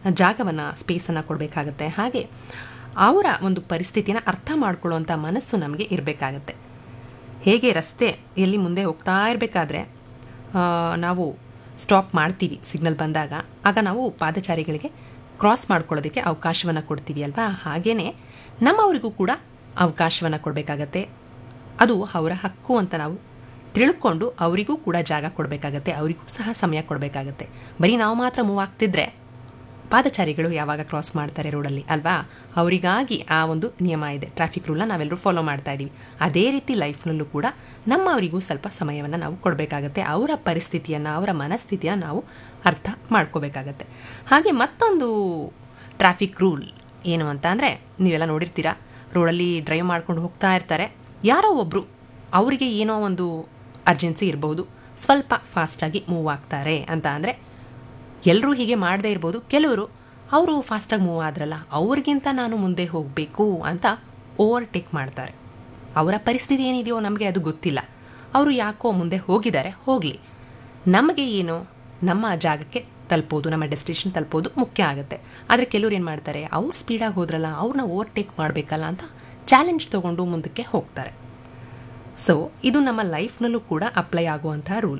ಜಾಗವನ್ನು ಸ್ಪೇಸನ್ನು ಕೊಡಬೇಕಾಗತ್ತೆ ಹಾಗೆ ಅವರ ಒಂದು ಪರಿಸ್ಥಿತಿನ ಅರ್ಥ ಮಾಡ್ಕೊಳ್ಳುವಂಥ ಮನಸ್ಸು ನಮಗೆ ಇರಬೇಕಾಗತ್ತೆ ಹೇಗೆ ರಸ್ತೆ ಎಲ್ಲಿ ಮುಂದೆ ಹೋಗ್ತಾ ಇರಬೇಕಾದ್ರೆ ನಾವು ಸ್ಟಾಪ್ ಮಾಡ್ತೀವಿ ಸಿಗ್ನಲ್ ಬಂದಾಗ ಆಗ ನಾವು ಪಾದಚಾರಿಗಳಿಗೆ ಕ್ರಾಸ್ ಮಾಡ್ಕೊಳ್ಳೋದಕ್ಕೆ ಅವಕಾಶವನ್ನು ಕೊಡ್ತೀವಿ ಅಲ್ವಾ ಹಾಗೆಯೇ ನಮ್ಮವರಿಗೂ ಕೂಡ ಅವಕಾಶವನ್ನು ಕೊಡಬೇಕಾಗತ್ತೆ ಅದು ಅವರ ಹಕ್ಕು ಅಂತ ನಾವು ತಿಳ್ಕೊಂಡು ಅವರಿಗೂ ಕೂಡ ಜಾಗ ಕೊಡಬೇಕಾಗತ್ತೆ ಅವರಿಗೂ ಸಹ ಸಮಯ ಕೊಡಬೇಕಾಗತ್ತೆ ಬರೀ ನಾವು ಮಾತ್ರ ಮೂವ್ ಆಗ್ತಿದ್ರೆ ಪಾದಚಾರಿಗಳು ಯಾವಾಗ ಕ್ರಾಸ್ ಮಾಡ್ತಾರೆ ರೋಡಲ್ಲಿ ಅಲ್ವಾ ಅವರಿಗಾಗಿ ಆ ಒಂದು ನಿಯಮ ಇದೆ ಟ್ರಾಫಿಕ್ ರೂಲ್ನ ನಾವೆಲ್ಲರೂ ಫಾಲೋ ಮಾಡ್ತಾ ಇದ್ದೀವಿ ಅದೇ ರೀತಿ ಲೈಫ್ನಲ್ಲೂ ಕೂಡ ನಮ್ಮವರಿಗೂ ಸ್ವಲ್ಪ ಸಮಯವನ್ನು ನಾವು ಕೊಡಬೇಕಾಗತ್ತೆ ಅವರ ಪರಿಸ್ಥಿತಿಯನ್ನು ಅವರ ಮನಸ್ಥಿತಿಯನ್ನು ನಾವು ಅರ್ಥ ಮಾಡ್ಕೋಬೇಕಾಗತ್ತೆ ಹಾಗೆ ಮತ್ತೊಂದು ಟ್ರಾಫಿಕ್ ರೂಲ್ ಏನು ಅಂತ ಅಂದರೆ ನೀವೆಲ್ಲ ನೋಡಿರ್ತೀರಾ ರೋಡಲ್ಲಿ ಡ್ರೈವ್ ಮಾಡ್ಕೊಂಡು ಹೋಗ್ತಾ ಇರ್ತಾರೆ ಯಾರೋ ಒಬ್ಬರು ಅವರಿಗೆ ಏನೋ ಒಂದು ಅರ್ಜೆನ್ಸಿ ಇರಬಹುದು ಸ್ವಲ್ಪ ಫಾಸ್ಟಾಗಿ ಮೂವ್ ಆಗ್ತಾರೆ ಅಂತ ಅಂದರೆ ಎಲ್ಲರೂ ಹೀಗೆ ಮಾಡದೇ ಇರ್ಬೋದು ಕೆಲವರು ಅವರು ಫಾಸ್ಟಾಗಿ ಮೂವ್ ಆದ್ರಲ್ಲ ಅವ್ರಿಗಿಂತ ನಾನು ಮುಂದೆ ಹೋಗಬೇಕು ಅಂತ ಓವರ್ಟೇಕ್ ಮಾಡ್ತಾರೆ ಅವರ ಪರಿಸ್ಥಿತಿ ಏನಿದೆಯೋ ನಮಗೆ ಅದು ಗೊತ್ತಿಲ್ಲ ಅವರು ಯಾಕೋ ಮುಂದೆ ಹೋಗಿದ್ದಾರೆ ಹೋಗಲಿ ನಮಗೆ ಏನು ನಮ್ಮ ಜಾಗಕ್ಕೆ ತಲುಪೋದು ನಮ್ಮ ಡೆಸ್ಟಿನೇಷನ್ ತಲುಪೋದು ಮುಖ್ಯ ಆಗುತ್ತೆ ಆದರೆ ಕೆಲವ್ರು ಏನು ಮಾಡ್ತಾರೆ ಅವ್ರು ಸ್ಪೀಡಾಗಿ ಹೋದ್ರಲ್ಲ ಅವ್ರನ್ನ ಓವರ್ಟೇಕ್ ಮಾಡಬೇಕಲ್ಲ ಅಂತ ಚಾಲೆಂಜ್ ತೊಗೊಂಡು ಮುಂದಕ್ಕೆ ಹೋಗ್ತಾರೆ ಸೊ ಇದು ನಮ್ಮ ಲೈಫ್ನಲ್ಲೂ ಕೂಡ ಅಪ್ಲೈ ಆಗುವಂಥ ರೂಲ್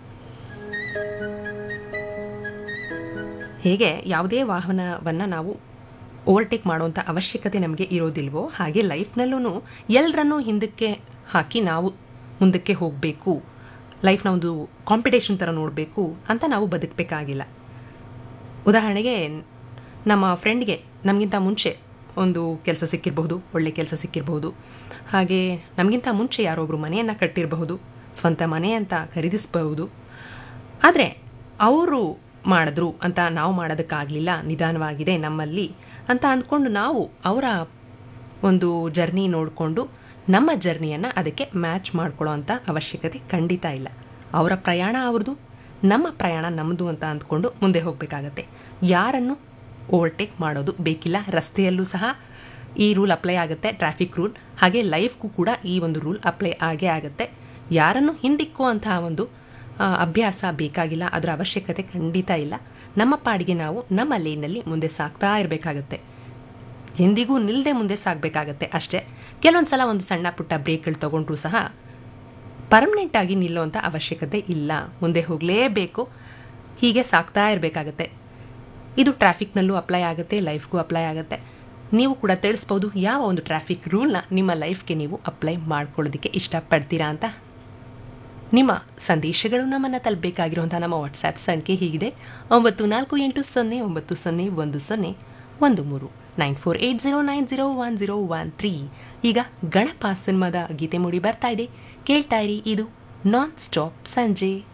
ಹೇಗೆ ಯಾವುದೇ ವಾಹನವನ್ನು ನಾವು ಓವರ್ಟೇಕ್ ಮಾಡುವಂಥ ಅವಶ್ಯಕತೆ ನಮಗೆ ಇರೋದಿಲ್ವೋ ಹಾಗೆ ಲೈಫ್ನಲ್ಲೂ ಎಲ್ಲರನ್ನೂ ಹಿಂದಕ್ಕೆ ಹಾಕಿ ನಾವು ಮುಂದಕ್ಕೆ ಹೋಗಬೇಕು ಲೈಫ್ನ ಒಂದು ಕಾಂಪಿಟೇಷನ್ ಥರ ನೋಡಬೇಕು ಅಂತ ನಾವು ಬದುಕಬೇಕಾಗಿಲ್ಲ ಉದಾಹರಣೆಗೆ ನಮ್ಮ ಫ್ರೆಂಡ್ಗೆ ನಮಗಿಂತ ಮುಂಚೆ ಒಂದು ಕೆಲಸ ಸಿಕ್ಕಿರಬಹುದು ಒಳ್ಳೆ ಕೆಲಸ ಸಿಕ್ಕಿರಬಹುದು ಹಾಗೆ ನಮಗಿಂತ ಮುಂಚೆ ಯಾರೊಬ್ಬರು ಮನೆಯನ್ನು ಕಟ್ಟಿರಬಹುದು ಸ್ವಂತ ಮನೆ ಅಂತ ಖರೀದಿಸಬಹುದು ಆದರೆ ಅವರು ಮಾಡಿದ್ರು ಅಂತ ನಾವು ಮಾಡೋದಕ್ಕಾಗಲಿಲ್ಲ ನಿಧಾನವಾಗಿದೆ ನಮ್ಮಲ್ಲಿ ಅಂತ ಅಂದ್ಕೊಂಡು ನಾವು ಅವರ ಒಂದು ಜರ್ನಿ ನೋಡಿಕೊಂಡು ನಮ್ಮ ಜರ್ನಿಯನ್ನು ಅದಕ್ಕೆ ಮ್ಯಾಚ್ ಮಾಡ್ಕೊಳ್ಳೋ ಅಂಥ ಅವಶ್ಯಕತೆ ಖಂಡಿತ ಇಲ್ಲ ಅವರ ಪ್ರಯಾಣ ಅವ್ರದ್ದು ನಮ್ಮ ಪ್ರಯಾಣ ನಮ್ಮದು ಅಂತ ಅಂದ್ಕೊಂಡು ಮುಂದೆ ಹೋಗಬೇಕಾಗತ್ತೆ ಯಾರನ್ನು ಓವರ್ಟೇಕ್ ಮಾಡೋದು ಬೇಕಿಲ್ಲ ರಸ್ತೆಯಲ್ಲೂ ಸಹ ಈ ರೂಲ್ ಅಪ್ಲೈ ಆಗುತ್ತೆ ಟ್ರಾಫಿಕ್ ರೂಲ್ ಹಾಗೆ ಲೈಫ್ಗೂ ಕೂಡ ಈ ಒಂದು ರೂಲ್ ಅಪ್ಲೈ ಆಗೇ ಆಗುತ್ತೆ ಯಾರನ್ನು ಹಿಂದಿಕ್ಕುವಂತಹ ಒಂದು ಆ, ಅಭ್ಯಾಸ ಬೇಕಾಗಿಲ್ಲ ಅದರ ಅವಶ್ಯಕತೆ ಖಂಡಿತ ಇಲ್ಲ ನಮ್ಮ ಪಾಡಿಗೆ ನಾವು ನಮ್ಮ ಲೇನಲ್ಲಿ ಮುಂದೆ ಸಾಗ್ತಾ ಇರಬೇಕಾಗತ್ತೆ ಎಂದಿಗೂ ನಿಲ್ಲದೆ ಮುಂದೆ ಸಾಗಬೇಕಾಗತ್ತೆ ಅಷ್ಟೇ ಕೆಲವೊಂದು ಸಲ ಒಂದು ಸಣ್ಣ ಪುಟ್ಟ ಬ್ರೇಕ್ಗಳು ತಗೊಂಡ್ರೂ ಸಹ ಪರ್ಮನೆಂಟ್ ಆಗಿ ನಿಲ್ಲುವಂಥ ಅವಶ್ಯಕತೆ ಇಲ್ಲ ಮುಂದೆ ಹೋಗಲೇಬೇಕು ಹೀಗೆ ಸಾಕ್ತಾ ಇರಬೇಕಾಗತ್ತೆ ಇದು ಟ್ರಾಫಿಕ್ನಲ್ಲೂ ಅಪ್ಲೈ ಆಗುತ್ತೆ ಲೈಫ್ಗೂ ಅಪ್ಲೈ ಆಗುತ್ತೆ ನೀವು ಕೂಡ ತಿಳಿಸ್ಬೋದು ಯಾವ ಒಂದು ಟ್ರಾಫಿಕ್ ರೂಲ್ನ ನಿಮ್ಮ ಲೈಫ್ಗೆ ನೀವು ಅಪ್ಲೈ ಮಾಡ್ಕೊಳ್ಳೋದಕ್ಕೆ ಇಷ್ಟಪಡ್ತೀರಾ ಅಂತ ನಿಮ್ಮ ಸಂದೇಶಗಳು ನಮ್ಮನ್ನು ತಲುಪಬೇಕಾಗಿರುವಂಥ ನಮ್ಮ ವಾಟ್ಸ್ಆ್ಯಪ್ ಸಂಖ್ಯೆ ಹೀಗಿದೆ ಒಂಬತ್ತು ನಾಲ್ಕು ಎಂಟು ಸೊನ್ನೆ ಒಂಬತ್ತು ಸೊನ್ನೆ ಒಂದು ಸೊನ್ನೆ ಒಂದು ಮೂರು nine four eight zero nine zero one zero one three ಈಗ ಗಣಪ ಸಿನಿಮಾದ ಗೀತೆ ಮೂಡಿ ಬರ್ತಾ ಇದೆ ಕೇಳ್ತಾ ಇರಿ ಇದು ನಾನ್ ಸ್ಟಾಪ್ ಸಂಜೆ